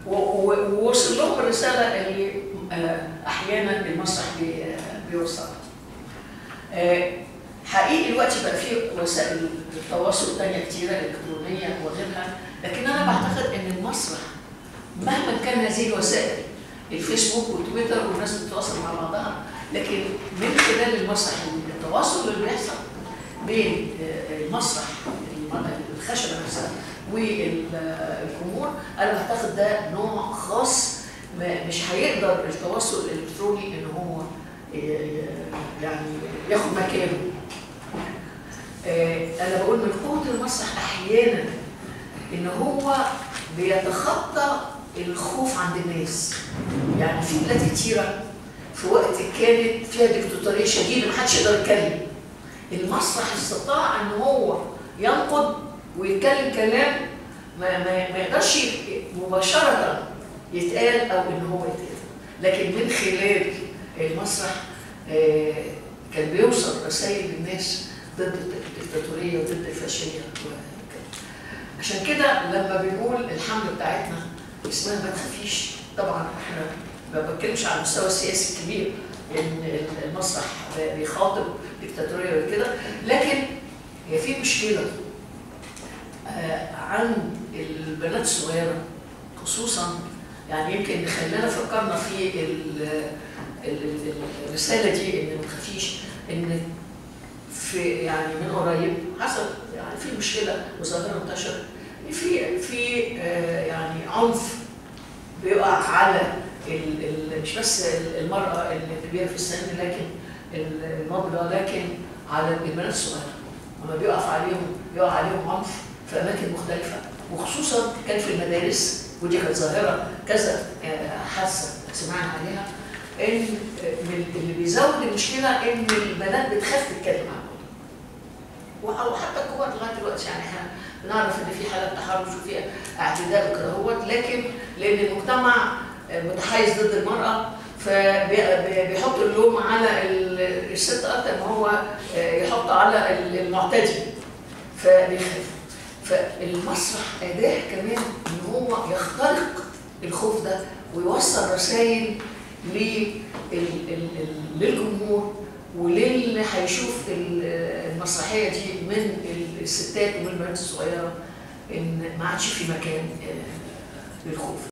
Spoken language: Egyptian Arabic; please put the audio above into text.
و- و- ووصل لهم الرساله اللي آه، احيانا المسرح بي- آه، بيوصلها. آه، حقيقي دلوقتي بقى في وسائل التواصل تانية كتيرة إلكترونية وغيرها لكن أنا بعتقد إن المسرح مهما كان هذه الوسائل الفيسبوك وتويتر والناس بتتواصل مع بعضها لكن من خلال المسرح التواصل اللي بيحصل بين آه، المسرح الم- الخشبة نفسها والجمهور أنا بعتقد ده نوع خاص ما- مش هيقدر التواصل الإلكتروني إن هو ي- ي- يعني ياخد مكانه آه، انا بقول من قوه المسرح احيانا ان هو بيتخطى الخوف عند الناس يعني في بلاد كتيره في وقت كانت فيها ديكتاتوريه شديده محدش يقدر يتكلم المسرح استطاع ان هو ينقد ويتكلم كلام ما, ما, ما يقدرش ي- مباشره يتقال او ان هو يتقال لكن من خلال المسرح آه، كان بيوصل رسائل للناس ضد الدكتاتوريه وضد الفاشيه وكده. عشان كده لما بنقول الحمله بتاعتنا اسمها ما تخافيش طبعا احنا ما بتكلمش على المستوى السياسي الكبير ان المسرح بيخاطب دكتاتوريه وكده لكن هي في مشكله آه، عن البنات الصغيره خصوصا يعني يمكن خلينا فكرنا في ال- ال- ال- الرساله دي ان ما تخافيش ان في يعني من قريب حصل يعني في مشكله وظاهره انتشرت في في آه، يعني عنف بيقع على ال- ال- مش بس ال- المراه الكبيره في السن لكن الناضجه لكن على البنات الصغيره لما بيقف عليهم بيقع عليهم عنف في اماكن مختلفه وخصوصا كان في المدارس ودي كانت ظاهره كذا آه، حادثه سمعنا عليها ان من اللي بيزود المشكله ان البنات بتخاف تتكلم عن الموضوع او حتى الكبار لغايه دلوقتي يعني احنا بنعرف ان في حالات تحرش وفي اعتداء وكده هوت لكن لان المجتمع متحيز ضد المراه فبيحط اللوم على ال- الست اكتر ما هو يحط على المعتدي فبيخاف فالمسرح اداه كمان ان هو يخترق الخوف ده ويوصل رسائل لل- ال- ال- للجمهور وللي هيشوف ال- المسرحيه دي من الستات ومن البنات الصغيره ان ما عادش في مكان آه، للخوف